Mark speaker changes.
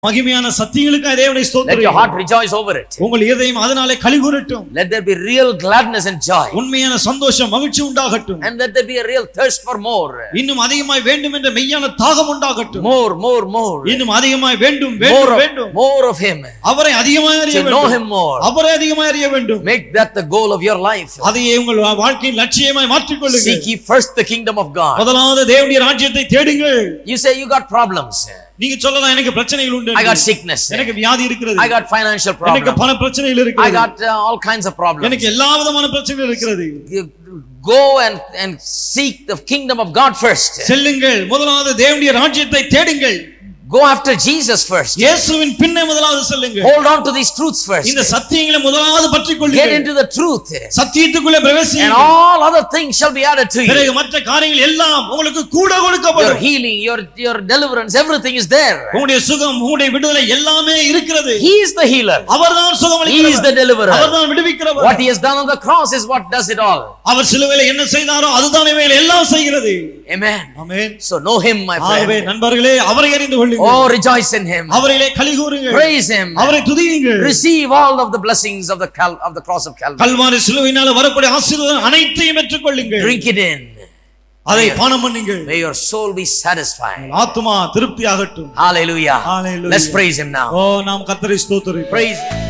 Speaker 1: மகிமையான சத்தியங்களுக்காக தேவனை
Speaker 2: Let your
Speaker 1: ஸ்தோத்திரம்
Speaker 2: heart rejoice over it.
Speaker 1: உங்கள் இதயம் அதனாலே கலிகூரட்டும்
Speaker 2: Let there be real gladness and joy.
Speaker 1: உண்மையான சந்தோஷம் மகிழ்ச்சி உண்டாகட்டும்
Speaker 2: And let there be a real thirst for more.
Speaker 1: இன்னும் அதிகமாய் வேண்டும் என்ற மெய்யான தாகம் உண்டாகட்டும்
Speaker 2: More, more, more.
Speaker 1: இன்னும் அதிகமாய் வேண்டும்
Speaker 2: More
Speaker 1: வேண்டும்
Speaker 2: of,
Speaker 1: வேண்டும்
Speaker 2: more of Him.
Speaker 1: அவரை அதிகமாய் அறிய
Speaker 2: To know
Speaker 1: வேண்டும்
Speaker 2: Him more.
Speaker 1: அவரை அதிகமாய் அறிய வேண்டும்
Speaker 2: Make that the goal of your life.
Speaker 1: அதையே உங்கள் வாழ்க்கையின் லட்சியமாய் மாற்றிக் கொள்ளுங்கள்
Speaker 2: Seek ye first the kingdom of God.
Speaker 1: முதலாவது தேவனுடைய ராஜ்யத்தை தேடுங்கள்
Speaker 2: You say you got problems.
Speaker 1: நீங்க சொல்லலாம் எனக்கு பிரச்சனைகள் உண்டு
Speaker 2: I got sickness.
Speaker 1: எனக்கு வியாதி இருக்கிறது
Speaker 2: I got financial
Speaker 1: எனக்கு
Speaker 2: problems.
Speaker 1: பண பிரச்சனைகள்
Speaker 2: I
Speaker 1: இருக்கிறது
Speaker 2: got uh, all kinds of problems.
Speaker 1: எனக்கு எல்லா விதமான பிரச்சனைகள் இருக்கிறது
Speaker 2: You Go and, and seek the kingdom of God first.
Speaker 1: செல்லுங்கள் முதலாவது தேவனுடைய ராஜ்யத்தை தேடுங்கள்
Speaker 2: Go after Jesus first.
Speaker 1: இயேசுவின் பின்னே முதலாவது செல்லுங்கள்
Speaker 2: Hold on to these truths first.
Speaker 1: இந்த சத்தியங்களை முதலாவது பற்றிக்
Speaker 2: Get
Speaker 1: கொள்ளுங்கள்
Speaker 2: into the truth.
Speaker 1: சத்தியத்துக்குள்ளே
Speaker 2: And
Speaker 1: பிரவேசியுங்கள்
Speaker 2: all other things shall be added to you.
Speaker 1: பிறகு மற்ற காரியங்கள் எல்லாம் உங்களுக்கு கூட
Speaker 2: Your
Speaker 1: கொடுக்கப்படும்
Speaker 2: healing, your, your deliverance, everything is there.
Speaker 1: உங்களுடைய சுகம் உங்களுடைய விடுதலை எல்லாமே இருக்கிறது
Speaker 2: He is the healer.
Speaker 1: அவர்தான் சுகம்
Speaker 2: He is the
Speaker 1: அளிக்கிறவர்
Speaker 2: deliverer.
Speaker 1: அவர்தான் விடுவிக்கிறவர்
Speaker 2: What he has done on the cross is what does it all.
Speaker 1: அவர் சிலுவையில என்ன செய்தாரோ அதுதான் இவைகள் எல்லாம் செய்கிறது
Speaker 2: Amen.
Speaker 1: Amen
Speaker 2: So know him, my
Speaker 1: ஆகவே
Speaker 2: friend.
Speaker 1: நண்பர்களே அவரை அறிந்து கொள்ளுங்கள்
Speaker 2: Oh, rejoice in him.
Speaker 1: அவரிலே களி கூறுங்கள்
Speaker 2: Praise him.
Speaker 1: அவரை துதியுங்கள்
Speaker 2: Receive all of the blessings of the cal- of the cross of Calvary.
Speaker 1: Kalvari சிலுவையினால வரக்கூடிய ஆசீர்வாதம் அனைத்தையும் பெற்றுக்கொள்ளுங்கள்
Speaker 2: Drink it in.
Speaker 1: அதை பானம் பண்ணுங்கள்
Speaker 2: May your soul be satisfied.
Speaker 1: ஆத்துமா திருப்தி ஆகட்டும்
Speaker 2: Hallelujah.
Speaker 1: Hallelujah.
Speaker 2: Let's praise him now.
Speaker 1: ஓ நாம் கத்தரை ஸ்தோத்திரிப்போம்
Speaker 2: Praise.